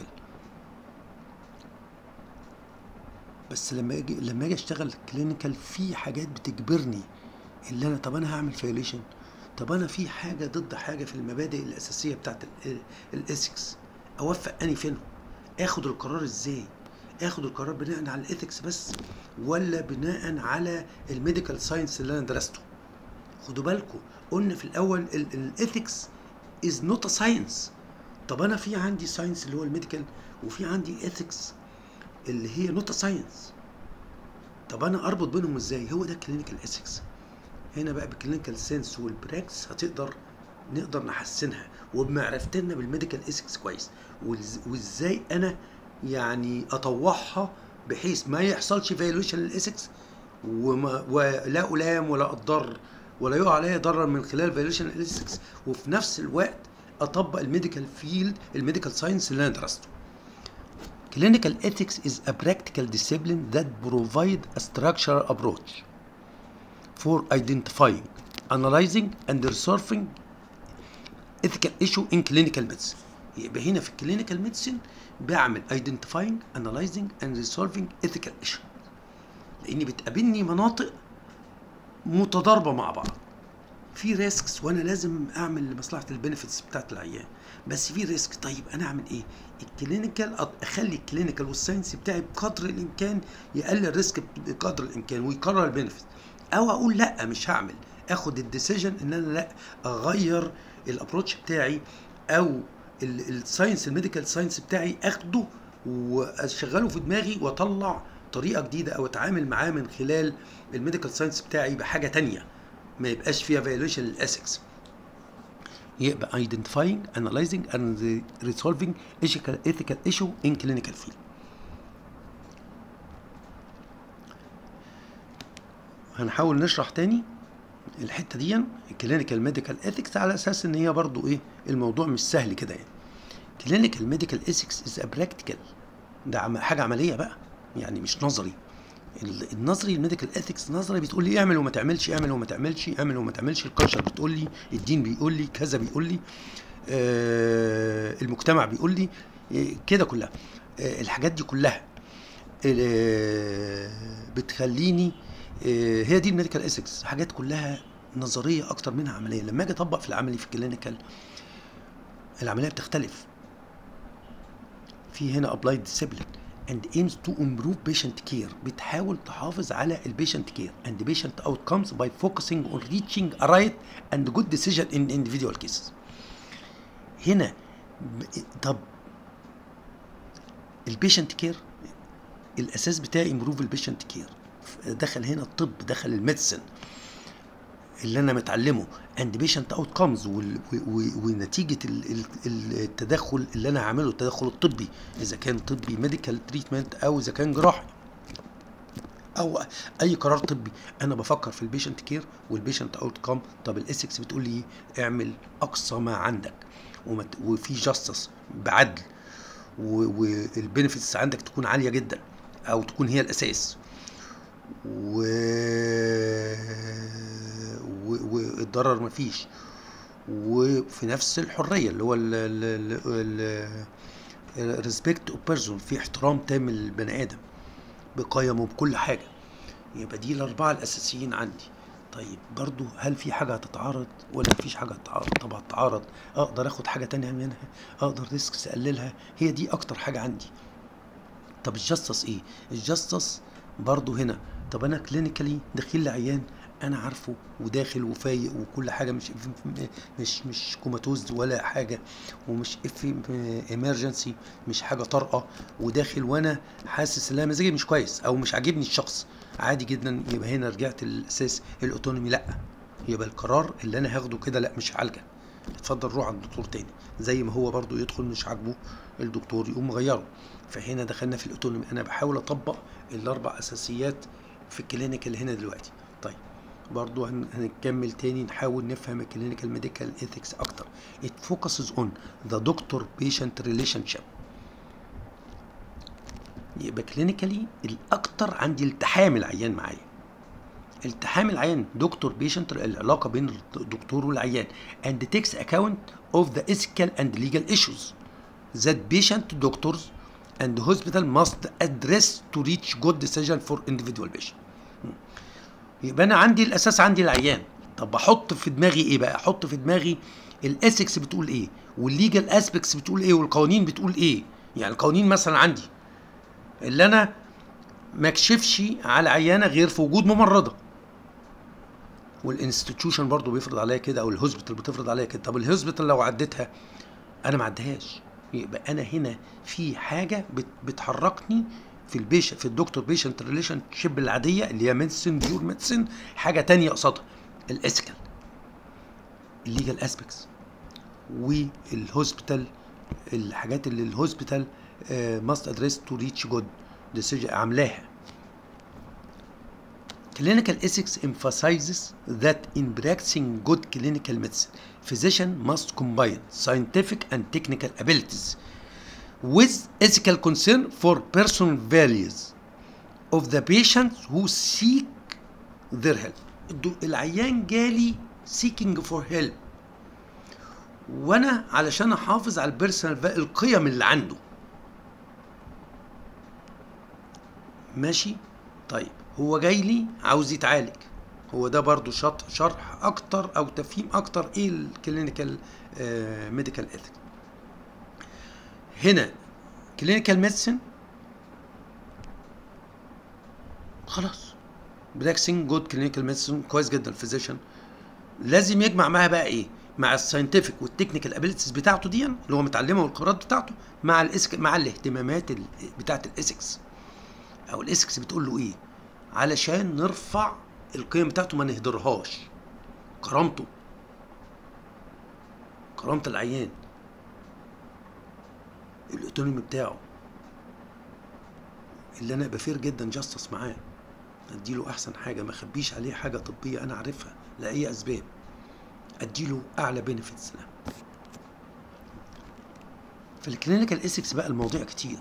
بس لما اجي لما اجي اشتغل كلينيكال في حاجات بتجبرني اللي انا طب انا هعمل فايوليشن طب انا في حاجه ضد حاجه في المبادئ الاساسيه بتاعت الاثكس اوفق اني فينهم اخد القرار ازاي اخد القرار بناء على الاثكس بس ولا بناء على الميديكال ساينس اللي انا درسته خدوا بالكم قلنا في الاول الاثكس از نوت ا ساينس طب انا في عندي ساينس اللي هو الميديكال وفي عندي ايثكس اللي هي نوت ساينس طب انا اربط بينهم ازاي هو ده كلينيكال ايثكس هنا بقى بالكلينيكال سينس والبراكتس هتقدر نقدر نحسنها وبمعرفتنا بالميديكال ايثكس كويس وإز- وازاي انا يعني اطوعها بحيث ما يحصلش فيوليشن للايثكس وما ولا الام ولا اضر ولا يقع عليا ضرر من خلال فيوليشن الايثكس وفي نفس الوقت اطبق الميديكال فيلد الميديكال ساينس اللي انا درسته Clinical ethics is a practical discipline that provide a structural approach for identifying, analyzing, and resolving ethical issue in clinical medicine. يبقى هنا في clinical medicine بعمل identifying, analyzing, and resolving ethical issue. لأن بتقابلني مناطق متضاربة مع بعض. في ريسكس وانا لازم اعمل لمصلحه البنفيتس بتاعت العيان بس في ريسك طيب انا اعمل ايه الكلينيكال أط- اخلي الكلينيكال والساينس بتاعي بقدر الامكان يقلل الريسك بقدر الامكان ويكرر البنفيت او اقول لا مش هعمل اخد الديسيجن ان انا لا اغير الابروتش بتاعي او الساينس الميديكال ساينس بتاعي اخده واشغله في دماغي واطلع طريقه جديده او اتعامل معاه من خلال الميديكال ساينس بتاعي بحاجه تانية ما يبقاش فيها فيوليشن للاسكس يبقى identifying, analyzing and resolving ethical, ethical issue in clinical field. هنحاول نشرح تاني الحته دي الكلينيكال ميديكال ايثكس على اساس ان هي برضو ايه الموضوع مش سهل كده يعني كلينيكال ميديكال ايثكس از براكتيكال ده عم- حاجه عمليه بقى يعني مش نظري ال- النظري الميديكال ايثكس نظري بتقول لي اعمل وما تعملش اعمل وما تعملش اعمل وما تعملش الكالتشر بتقول لي الدين بيقول لي كذا بيقول لي آه المجتمع بيقول لي آه كده كلها آه الحاجات دي كلها آه بتخليني آه هي دي الميديكال ايثكس حاجات كلها نظريه اكتر منها عمليه لما اجي اطبق في العملي في الكلينيكال العمليه بتختلف في هنا applied discipline and aims to improve patient care بتحاول تحافظ على البيشنت كير and patient outcomes by focusing on reaching a right and good decision in individual cases هنا ب- طب البيشنت كير الاساس بتاعي امبروف البيشنت كير دخل هنا الطب دخل الميديسن اللي انا متعلمه اند بيشنت اوت كومز ونتيجه ال- ال- ال- التدخل اللي انا هعمله التدخل الطبي اذا كان طبي ميديكال تريتمنت او اذا كان جراحي او اي قرار طبي انا بفكر في البيشنت كير والبيشنت اوت كوم طب الاسكس بتقول لي إيه؟ اعمل اقصى ما عندك ومت- وفي جاستس بعدل والبنفيتس عندك تكون عاليه جدا او تكون هي الاساس و... و... والضرر مفيش وفي نفس الحريه اللي هو الريسبكت اوف بيرسون في احترام تام للبني ادم بقيمه بكل حاجه يبقى دي الاربعه الاساسيين عندي طيب برضو هل في حاجه هتتعارض ولا مفيش حاجه هتتعارض طب هتتعارض اقدر اخد حاجه تانية منها اقدر ريسكس اقللها هي دي اكتر حاجه عندي طب الجاستس ايه الجاستس برضو هنا طب انا كلينيكالي داخل لي عيان انا عارفه وداخل وفايق وكل حاجه مش مش مش كوماتوز ولا حاجه ومش اف ايمرجنسي مش حاجه طارئه وداخل وانا حاسس ان انا مزاجي مش كويس او مش عاجبني الشخص عادي جدا يبقى هنا رجعت للاساس الاوتونومي لا يبقى القرار اللي انا هاخده كده لا مش هعالجك اتفضل روح عند دكتور تاني زي ما هو برضو يدخل مش عاجبه الدكتور يقوم مغيره فهنا دخلنا في الاوتونومي انا بحاول اطبق الاربع اساسيات في الكلينيكال هنا دلوقتي طيب برضو هن- هنكمل تاني نحاول نفهم الكلينيكال ميديكال ايثكس اكتر it focuses on the doctor patient relationship يبقى كلينيكالي الاكتر عندي التحام العيان معايا التحام العيان دكتور بيشنت العلاقه بين الدكتور والعيان and takes account of the ethical and legal issues that patient doctors and hospital must address to reach good decision for individual patient يبقى انا عندي الاساس عندي العيان طب احط في دماغي ايه بقى احط في دماغي الاسكس بتقول ايه والليجال اسبكتس بتقول ايه والقوانين بتقول ايه يعني القوانين مثلا عندي اللي انا ما اكشفش على عيانه غير في وجود ممرضه والانستتيوشن برضو بيفرض عليا كده او الهوسبيتال بتفرض عليا كده طب الهوسبيتال لو عديتها انا ما عدهاش يبقى انا هنا في حاجه بت بتحركني في البيش في الدكتور بيشنت ريليشن شيب العاديه اللي هي ميديسن بيور ميديسن حاجه تانية قصادها الاثيكال الليجال اسبكتس والهوسبيتال الحاجات اللي الهوسبيتال ماست ادريس تو ريتش جود ديسيجن عاملاها Clinical ethics emphasizes that in practicing good clinical medicine, physician must combine scientific and technical abilities with ethical concern for personal values of the patients who seek their help. الدو- العيان جالي seeking for help وانا علشان احافظ على البيرسونال القيم اللي عنده ماشي طيب هو جاي لي عاوز يتعالج هو ده برضو شط شرح اكتر او تفهيم اكتر ايه الكلينيكال ميديكال اثيكس هنا كلينيكال ميديسن خلاص براكسنج جود كلينيكال ميديسن كويس جدا الفيزيشن لازم يجمع معاها بقى ايه مع الساينتفك والتكنيكال ابيلتيز بتاعته دي اللي هو متعلمه والخبرات بتاعته مع الاسك مع الاهتمامات ال- بتاعه الاسكس او الاسكس بتقول له ايه علشان نرفع القيم بتاعته ما نهدرهاش كرامته كرامة العيان الاوتونومي بتاعه اللي انا ابقى فير جدا جاستس معاه اديله احسن حاجه ما اخبيش عليه حاجه طبيه انا عارفها لاي اسباب اديله اعلى بينفيتس له في الكلينيكال اسكس بقى المواضيع كتير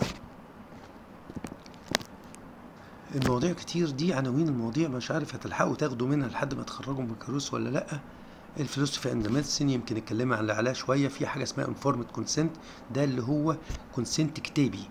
المواضيع كتير دي عناوين المواضيع مش عارف هتلحقوا تاخدوا منها لحد ما تخرجوا من الكروس ولا لا الفلوسفي اند ميديسن يمكن نتكلم عن اللي عليها شويه في حاجه اسمها انفورمد كونسنت ده اللي هو كونسنت كتابي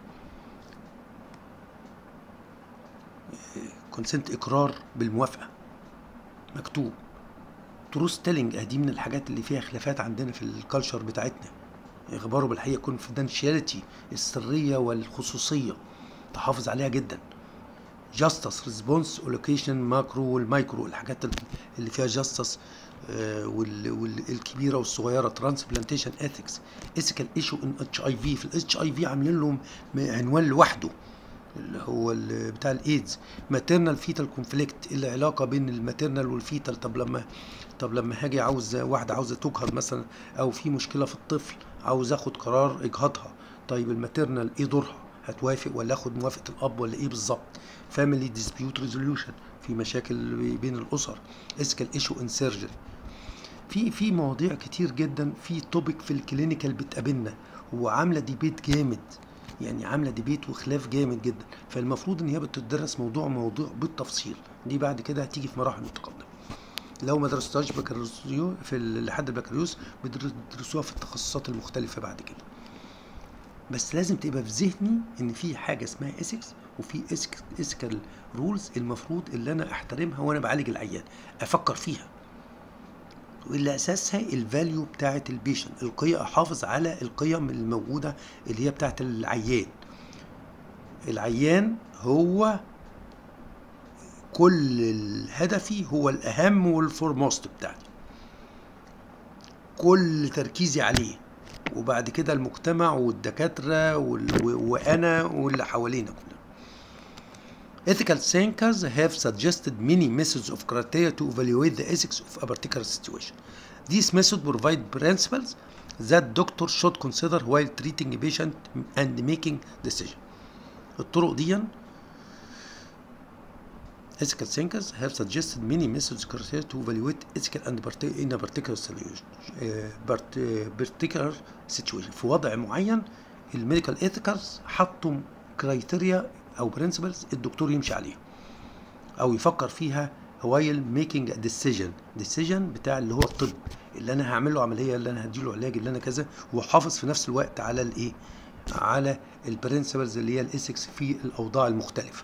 كونسنت اقرار بالموافقه مكتوب تروس تيلينج دي من الحاجات اللي فيها خلافات عندنا في الكالتشر بتاعتنا اخباره بالحقيقه كونفيدنشاليتي السريه والخصوصيه تحافظ عليها جدا جاستس ريسبونس اولوكيشن ماكرو والمايكرو الحاجات اللي فيها جاستس والكبيره والصغيره ترانسبلانتيشن اثكس ايثيكال ايشو ان اتش اي في في الاتش اي في عاملين لهم عنوان لوحده اللي هو ال- بتاع الايدز ماتيرنال فيتال كونفليكت العلاقه بين الماتيرنال والفيتال طب لما طب لما هاجي عاوز واحده عاوزه تجهض مثلا او في مشكله في الطفل عاوز اخد قرار اجهاضها طيب الماتيرنال ايه دورها هتوافق ولا اخد موافقه الاب ولا ايه بالظبط فاميلي ديسبيوت ريزوليوشن في مشاكل بين الاسر اسكال ايشو ان سيرجري في في مواضيع كتير جدا في توبيك في الكلينيكال بتقابلنا وعامله ديبيت جامد يعني عامله ديبيت وخلاف جامد جدا فالمفروض ان هي بتدرس موضوع موضوع بالتفصيل دي بعد كده هتيجي في مراحل متقدمه لو ما درستهاش بكالوريوس في ال- لحد البكالوريوس بتدرسوها في التخصصات المختلفه بعد كده بس لازم تبقى في ذهني ان في حاجه اسمها اسكس وفي اسكال رولز المفروض اللي انا احترمها وانا بعالج العيان افكر فيها واللي اساسها الفاليو بتاعه البيشن القيم احافظ على القيم الموجوده اللي هي بتاعه العيان العيان هو كل الهدفي هو الاهم والفورموست بتاعتي كل تركيزي عليه وبعد كده المجتمع والدكاتره وال... و- وانا واللي حوالينا كلنا Ethical thinkers have suggested many methods of criteria to evaluate the ethics of a particular situation. These methods provide principles that doctors should consider while treating a patient and making decision. الطرق دي ethical thinkers have suggested many methods of criteria to evaluate ethical and parti- in a particular situation. Uh, part- uh, particular situation. في وضع معين الميديكال ايثيكرز حطوا كرايتيريا او برنسبلز الدكتور يمشي عليها او يفكر فيها while making a decision decision بتاع اللي هو الطب اللي انا هعمل له عمليه اللي انا هديله علاج اللي انا كذا وحافظ في نفس الوقت على الايه على البرنسبلز اللي هي الايثكس في الاوضاع المختلفه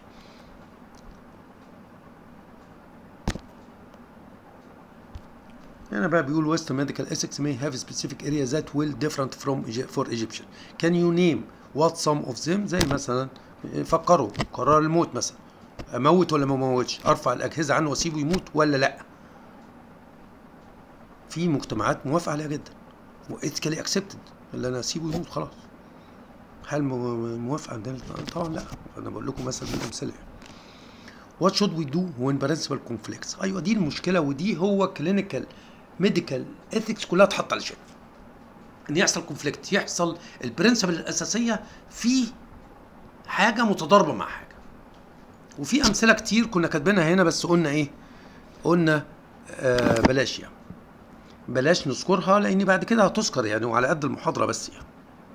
هنا بقى بيقول Western medical ethics may have specific areas that will different from Egy- for Egyptian. Can you name what some of them زي مثلا فكروا قرار الموت مثلا اموت ولا ما اموتش ارفع الاجهزه عنه واسيبه يموت ولا لا في مجتمعات موافقه عليها جدا وethically accepted اللي انا اسيبه يموت خلاص هل م- موافق عندنا طبعا لا انا بقول لكم مثلا الامثله What should we do when principal conflicts؟ ايوه دي المشكله ودي هو كلينيكال ميديكال اثكس كلها اتحط على شيء ان يحصل كونفليكت يحصل البرنسبل الاساسيه في حاجه متضاربه مع حاجه وفي امثله كتير كنا كاتبينها هنا بس قلنا ايه قلنا آه بلاش يعني بلاش نذكرها لان بعد كده هتذكر يعني وعلى قد المحاضره بس يعني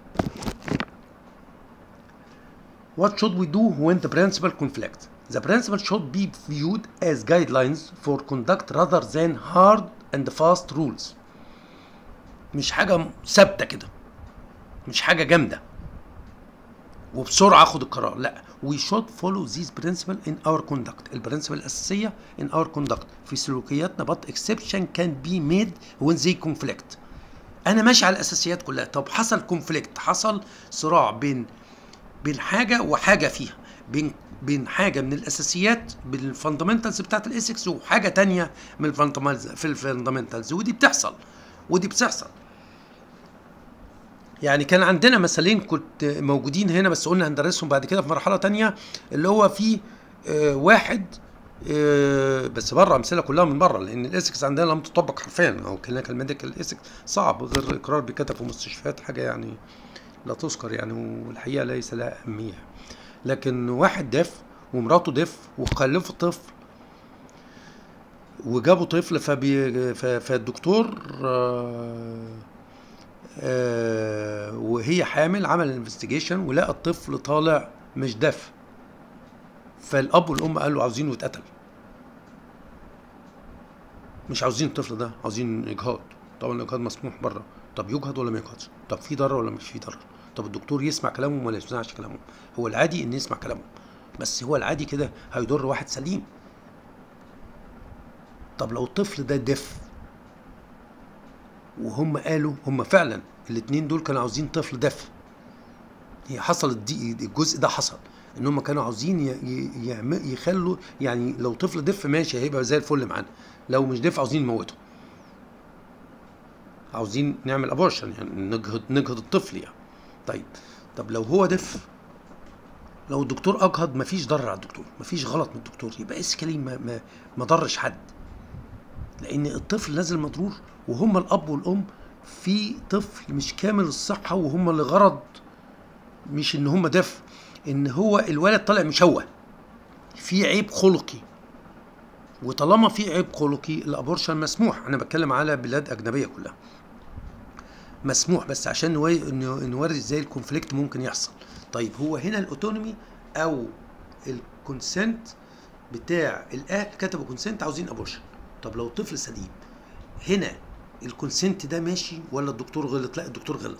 What should we do when the principal conflicts? The principal should be viewed as guidelines for conduct rather than hard and fast rules. مش حاجة ثابتة كده. مش حاجة جامدة. وبسرعة اخد القرار، لا. We should follow these principle in our conduct. البرنسبل الأساسية in our conduct في سلوكياتنا but exception can be made when they conflict. أنا ماشي على الأساسيات كلها، طب حصل conflict، حصل صراع بين بين حاجه وحاجه فيها بين بين حاجه من الاساسيات بالفاندامنتالز بتاعت الايثكس وحاجه تانية من الفاندامنتالز في الفاندامنتالز ودي بتحصل ودي بتحصل يعني كان عندنا مثالين كنت موجودين هنا بس قلنا هندرسهم بعد كده في مرحله تانية اللي هو في آه واحد آه بس بره امثله كلها من بره لان الايثكس عندنا لم تطبق حرفيا او كلينيكال ميديكال ايثكس صعب غير اقرار بكتب في مستشفيات حاجه يعني لا تذكر يعني والحقيقه ليس لها اهميه لكن واحد دف ومراته دف وخلفوا طفل وجابوا طفل فبي ف- فالدكتور آه، آه، وهي حامل عمل انفستيجيشن ولقى الطفل طالع مش دف فالاب والام قالوا عاوزينه يتقتل مش عاوزين الطفل ده عاوزين اجهاض طبعا الاجهاض مسموح بره طب يجهض ولا ما يجهضش طب في ضرر ولا مش في ضرر طب الدكتور يسمع كلامهم ولا يسمعش كلامهم هو العادي ان يسمع كلامهم بس هو العادي كده هيضر واحد سليم طب لو الطفل ده دف وهم قالوا هم فعلا الاتنين دول كانوا عاوزين طفل دف هي حصلت دي الجزء ده حصل ان هم كانوا عاوزين ي- ي- يعم- يخلوا يعني لو طفل دف ماشي هيبقى زي الفل معانا لو مش دف عاوزين نموته عاوزين نعمل ابورشن يعني نجهض نجهض الطفل يعني طيب طب لو هو دف لو الدكتور اجهض مفيش ضرر على الدكتور مفيش غلط من الدكتور يبقى اسكالي ما ما ما ضرش حد لان الطفل نازل مضرور وهم الاب والام في طفل مش كامل الصحه وهم لغرض مش ان هم دف ان هو الولد طالع مشوه في عيب خلقي وطالما في عيب خلقي الابورشن مسموح انا بتكلم على بلاد اجنبيه كلها مسموح بس عشان نوي- نو- نوري ازاي الكونفليكت ممكن يحصل طيب هو هنا الاوتونومي او الكونسنت بتاع الاهل كتبوا كونسنت عاوزين ابورشن طب لو طفل سليم هنا الكونسنت ده ماشي ولا الدكتور غلط لا الدكتور غلط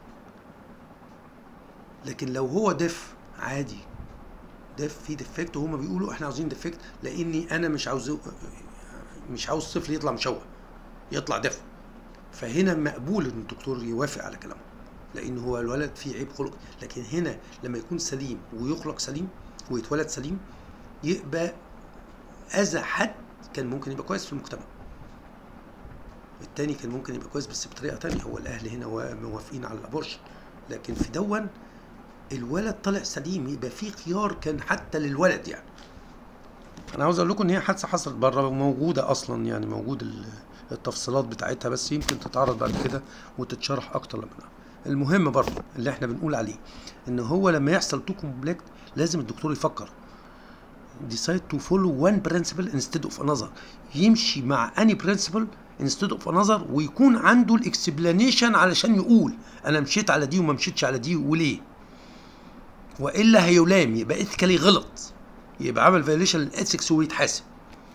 لكن لو هو دف عادي دف في ديفكت وهما بيقولوا احنا عاوزين ديفكت لاني انا مش عاوز مش عاوز طفل يطلع مشوه يطلع دف فهنا مقبول ان الدكتور يوافق على كلامه لان هو الولد فيه عيب خلق لكن هنا لما يكون سليم ويخلق سليم ويتولد سليم يبقى اذى حد كان ممكن يبقى كويس في المجتمع التاني كان ممكن يبقى كويس بس بطريقه تانية هو الاهل هنا وا- موافقين على الابورشن لكن في دون الولد طلع سليم يبقى في خيار كان حتى للولد يعني انا عاوز اقول لكم ان هي حادثه حصلت بره وموجوده اصلا يعني موجود ال- التفصيلات بتاعتها بس يمكن تتعرض بعد كده وتتشرح اكتر لما المهم برضه اللي احنا بنقول عليه ان هو لما يحصل تو كومبلكت لازم الدكتور يفكر decide to follow one principle instead of another يمشي مع any principle instead of another ويكون عنده الاكسبلانيشن علشان يقول انا مشيت على دي وما مشيتش على دي وليه والا هيلام يبقى ايثيكالي غلط يبقى عمل فيوليشن للاثكس ويتحاسب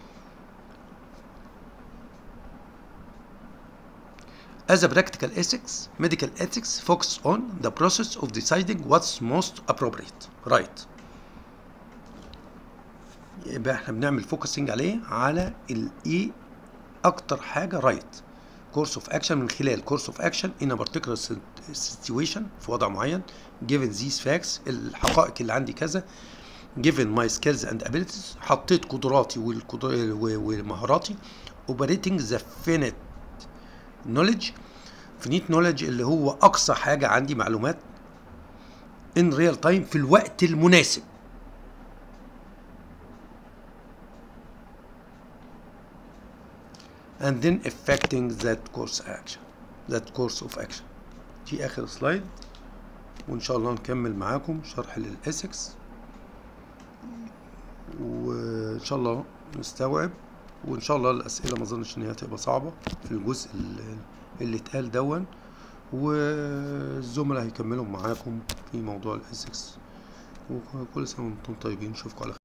As a practical ethics, medical ethics focus on the process of deciding what's most appropriate. Right. يبقى احنا بنعمل فوكسنج عليه على الايه اكتر حاجه رايت كورس اوف اكشن من خلال كورس اوف اكشن in a particular situation في وضع معين given these facts الحقائق اللي عندي كذا given my skills and abilities حطيت قدراتي والقدر- و- ومهاراتي operating the finite knowledge فينيت نولج اللي هو اقصى حاجه عندي معلومات ان ريال تايم في الوقت المناسب and then affecting that course action that course of action دي اخر سلايد وان شاء الله نكمل معاكم شرح للاسكس وان شاء الله نستوعب وان شاء الله الاسئله ما اظنش ان هي هتبقى صعبه في الجزء اللي, اللي اتقال دون والزملاء هيكملوا معاكم في موضوع الاسكس وكل سنه وانتم طيبين نشوفكم على خير